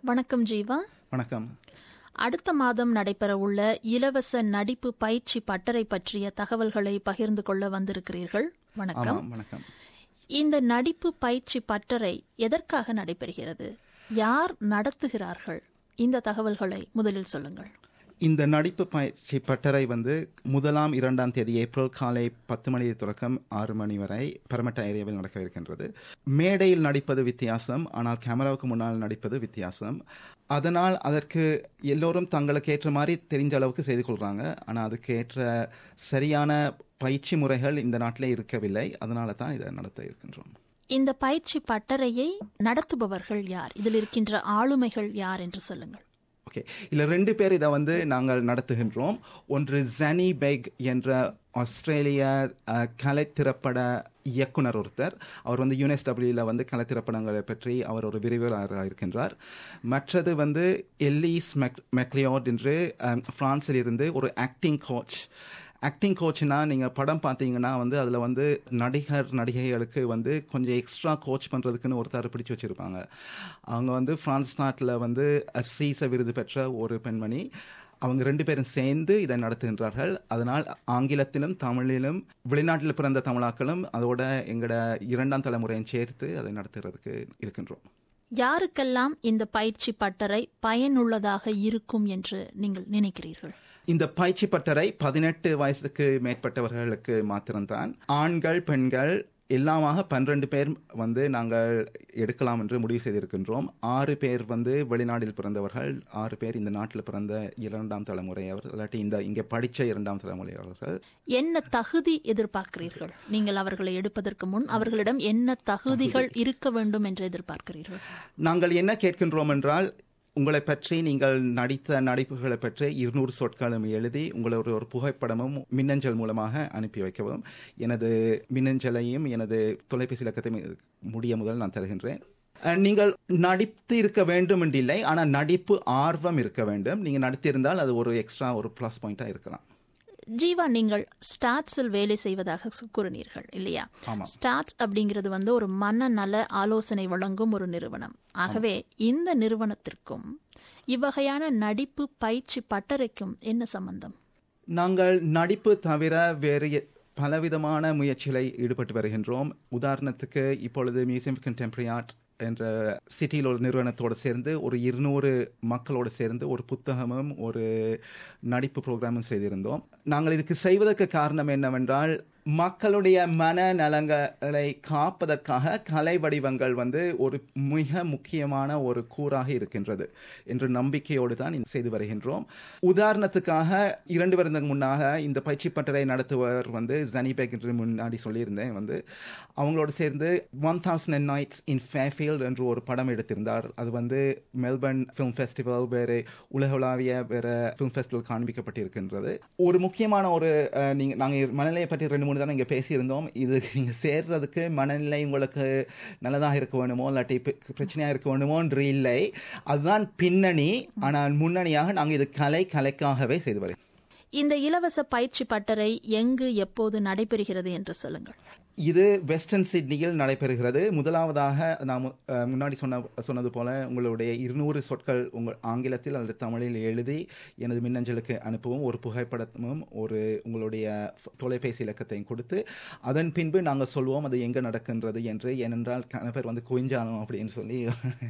வணக்கம் ஜீவா வணக்கம் அடுத்த மாதம் நடைபெறவுள்ள இலவச நடிப்பு பயிற்சி பட்டறை பற்றிய தகவல்களை பகிர்ந்து கொள்ள வந்திருக்கிறீர்கள் வணக்கம் ஆமாம் வணக்கம் இந்த நடிப்பு பயிற்சி பட்டறை எதற்காக நடைபெறுகிறது யார் நடத்துகிறார்கள் இந்த தகவல்களை முதலில் சொல்லுங்கள் இந்த நடிப்பு பயிற்சி பட்டறை வந்து முதலாம் இரண்டாம் தேதி ஏப்ரல் காலை பத்து மணி தொடக்கம் ஆறு மணி வரை பரமட்ட ஏரியாவில் நடக்க இருக்கின்றது மேடையில் நடிப்பது வித்தியாசம் ஆனால் கேமராவுக்கு முன்னால் நடிப்பது வித்தியாசம் அதனால் அதற்கு எல்லோரும் தங்களுக்கு ஏற்ற மாதிரி தெரிஞ்ச அளவுக்கு செய்து கொள்றாங்க ஆனால் அதுக்கு ஏற்ற சரியான பயிற்சி முறைகள் இந்த நாட்டிலே இருக்கவில்லை அதனால தான் இதை நடத்த இருக்கின்றோம் இந்த பயிற்சி பட்டறையை நடத்துபவர்கள் யார் இதில் இருக்கின்ற ஆளுமைகள் யார் என்று சொல்லுங்கள் ஓகே இல்ல ரெண்டு பேர் இதை வந்து நாங்கள் நடத்துகின்றோம் ஒன்று ஜனி பெக் என்ற ஆஸ்திரேலிய அஹ், கலைத்திரைப்பட இயக்குனர் ஒருத்தர் அவர் வந்து யூஎஸ்டபிள்யூல வந்து கலைத்திரைப்படங்களை பற்றி அவர் ஒரு விரிவுரையாளராக இருக்கின்றார் மற்றது வந்து எல்லிஸ் மெக் மெக்லியோட் என்று அஹ், பிரான்சில் இருந்து ஒரு ஆக்டிங் கோச் ஆக்டிங் கோச்னா நீங்கள் படம் பார்த்தீங்கன்னா வந்து அதில் வந்து நடிகர் நடிகைகளுக்கு வந்து கொஞ்சம் எக்ஸ்ட்ரா கோச் பண்ணுறதுக்குன்னு ஒருத்தர் பிடிச்சு வச்சுருப்பாங்க அவங்க வந்து பிரான்ஸ் நாட்டில் வந்து சீச விருது பெற்ற ஒரு பெண்மணி அவங்க ரெண்டு பேரும் சேர்ந்து இதை நடத்துகின்றார்கள் அதனால் ஆங்கிலத்திலும் தமிழிலும் வெளிநாட்டில் பிறந்த தமிழாக்களும் அதோட எங்களோட இரண்டாம் தலைமுறையும் சேர்த்து அதை நடத்துறதுக்கு இருக்கின்றோம் யாருக்கெல்லாம் இந்த பயிற்சி பட்டறை பயனுள்ளதாக இருக்கும் என்று நீங்கள் நினைக்கிறீர்கள் இந்த பயிற்சி பட்டறை பதினெட்டு வயசுக்கு மேற்பட்டவர்களுக்கு மாத்திரம்தான் ஆண்கள் பெண்கள் எல்லாமாக பன்னிரண்டு பேர் வந்து நாங்கள் எடுக்கலாம் என்று முடிவு செய்திருக்கின்றோம் ஆறு பேர் வந்து வெளிநாட்டில் பிறந்தவர்கள் ஆறு பேர் இந்த நாட்டில் பிறந்த இரண்டாம் தலைமுறையவர் இல்லாட்டி இந்த இங்கே படித்த இரண்டாம் தலைமுறையவர்கள் என்ன தகுதி எதிர்பார்க்கிறீர்கள் நீங்கள் அவர்களை எடுப்பதற்கு முன் அவர்களிடம் என்ன தகுதிகள் இருக்க வேண்டும் என்று எதிர்பார்க்கிறீர்கள் நாங்கள் என்ன கேட்கின்றோம் என்றால் உங்களை பற்றி நீங்கள் நடித்த நடிப்புகளை பற்றி இருநூறு சொற்களும் எழுதி உங்களை ஒரு ஒரு புகைப்படமும் மின்னஞ்சல் மூலமாக அனுப்பி வைக்கவும் எனது மின்னஞ்சலையும் எனது தொலைபேசி இலக்கத்தையும் முடிய முதல் நான் தருகின்றேன் அஹ், நீங்கள் நடித்து இருக்க வேண்டும் என்று இல்லை ஆனால் நடிப்பு ஆர்வம் இருக்க வேண்டும் நீங்கள் நடித்திருந்தால் அது ஒரு எக்ஸ்ட்ரா ஒரு ப்ளஸ் பாயிண்டா இருக்கலாம் ஜீவா நீங்கள் ஸ்டாட்ஸில் வேலை செய்வதாக சு- கூறினீர்கள் இல்லையா ஆமாம். ஸ்டாட்ஸ் அப்படிங்கிறது வந்து ஒரு மனநல ஆலோசனை வழங்கும் ஒரு நிறுவனம் ஆகவே இந்த நிறுவனத்திற்கும் இவ்வகையான நடிப்பு பயிற்சி பட்டறைக்கும் என்ன சம்பந்தம் நாங்கள் நடிப்பு தவிர வேறு எ- பலவிதமான முயற்சிகளை ஈடுபட்டு வருகின்றோம் உதாரணத்துக்கு இப்பொழுது மியூசியம் கண்டெம்பரரி ஆர்ட் என்ற சிட்டியில் ஒரு நிறுவனத்தோடு சேர்ந்து ஒரு இருநூறு மக்களோடு சேர்ந்து ஒரு புத்தகமும் ஒரு நடிப்பு ப்ரோக்ராமும் செய்திருந்தோம் நாங்கள் இதுக்கு செய்வதற்கு காரணம் என்னவென்றால் மக்களுடைய மன நலங்களை காப்பதற்காக கலை வடிவங்கள் வந்து ஒரு மிக முக்கியமான ஒரு கூறாக இருக்கின்றது என்ற நம்பிக்கையோடு தான் இது செய்து வருகின்றோம் உதாரணத்துக்காக இரண்டு வருடங்களுக்கு முன்னாக இந்த பயிற்சி பட்டறை நடத்துவர் வந்து ஜனிபேக் என்று முன்னாடி சொல்லியிருந்தேன் வந்து அவங்களோட சேர்ந்து one thousand and nights in Fairfield என்று ஒரு படம் எடுத்திருந்தார் அது வந்து மெல்பர்ன் ஃபிலிம் ஃபெஸ்டிவல் வேறு உலகளாவிய வேறு ஃபிலிம் ஃபெஸ்டிவல் காண்பிக்கப்பட்டிருக்கின்றது ஒரு முக்கியமான ஒரு அஹ், நீங்க நாங்கள் மனநிலையை பற்றி ரெண்டு மூணு தானே இங்கே பேசியிருந்தோம் இது நீங்கள் சேர்றதுக்கு மனநிலை உங்களுக்கு நல்லதாக இருக்க வேணுமோ இல்லாட்டி பி- பிரச்சனையாக இருக்க வேணுமோன்று இல்லை அதுதான் பின்னணி ஆனால் முன்னணியாக நாங்கள் இது கலை கலைக்காகவே செய்து வருகிறோம் இந்த இலவச பயிற்சி பட்டறை எங்கு எப்போது நடைபெறுகிறது என்று சொல்லுங்கள் இது வெஸ்டர்ன் சிட்னியில் நடைபெறுகிறது முதலாவதாக நாம் அஹ், முன்னாடி சொன்ன சொன்னது போல உங்களுடைய இருநூறு சொற்கள் உங்கள் ஆங்கிலத்தில் அல்லது தமிழில் எழுதி எனது மின்னஞ்சலுக்கு அனுப்பவும் ஒரு புகைப்படமும் ஒரு உங்களுடைய ஃப- தொலைபேசி இலக்கத்தையும் கொடுத்து அதன் பின்பு நாங்கள் சொல்வோம் அது எங்கே நடக்கின்றது என்று ஏனென்றால் கன பேர் வந்து குவிஞ்சானோம் அப்படின்னு சொல்லி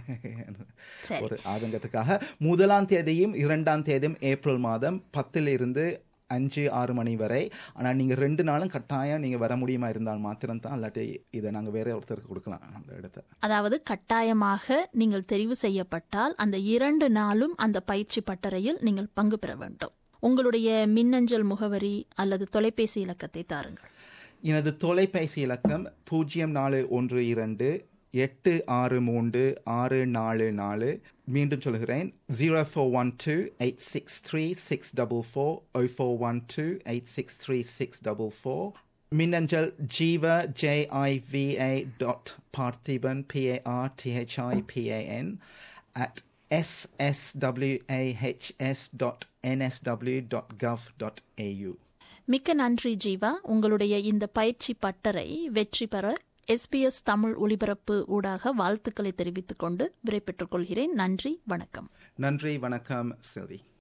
சரி. ஒரு ஆதங்கத்துக்காக முதலாம் தேதியும் இரண்டாம் தேதியும் ஏப்ரல் மாதம் பத்தில் இருந்து அஞ்சு ஆறு மணி வரை ஆனால் நீங்கள் ரெண்டு நாளும் கட்டாயம் நீங்கள் வர முடியுமா இருந்தால் மாத்திரம்தான் இல்லாட்டி இதை நாங்கள் வேற ஒருத்தருக்கு கொடுக்கலாம் அந்த இடத்த அதாவது கட்டாயமாக நீங்கள் தெரிவு செய்யப்பட்டால் அந்த இரண்டு நாளும் அந்த பயிற்சி பட்டறையில் நீங்கள் பங்கு பெற வேண்டும் உங்களுடைய மின்னஞ்சல் முகவரி அல்லது தொலைபேசி இலக்கத்தை தாருங்கள் எனது தொலைபேசி இலக்கம் பூஜ்ஜியம் நாலு ஒன்று இரண்டு எட்டு ஆறு மூன்று ஆறு நாலு நாலு மீண்டும் சொல்கிறேன் zero four one two eight six three six double four ஓ four one two eight six three six double four மின்னஞ்சல் ஜீவ ஜேஐவிஏ டாட் பார்த்திபன் பிஏஆர்டிஹெச்ஐபிஏஎன் at sswahs.nsw.gov.au மிக்க நன்றி ஜீவா உங்களுடைய இந்த பயிற்சி பட்டறை வெற்றி பெற எஸ்பிஎஸ் தமிழ் ஒலிபரப்பு ஊடாக வாழ்த்துக்களை தெரிவித்துக் கொண்டு விடைபெற்றுக் கொள்கிறேன் நன்றி வணக்கம் நன்றி வணக்கம் செல்வி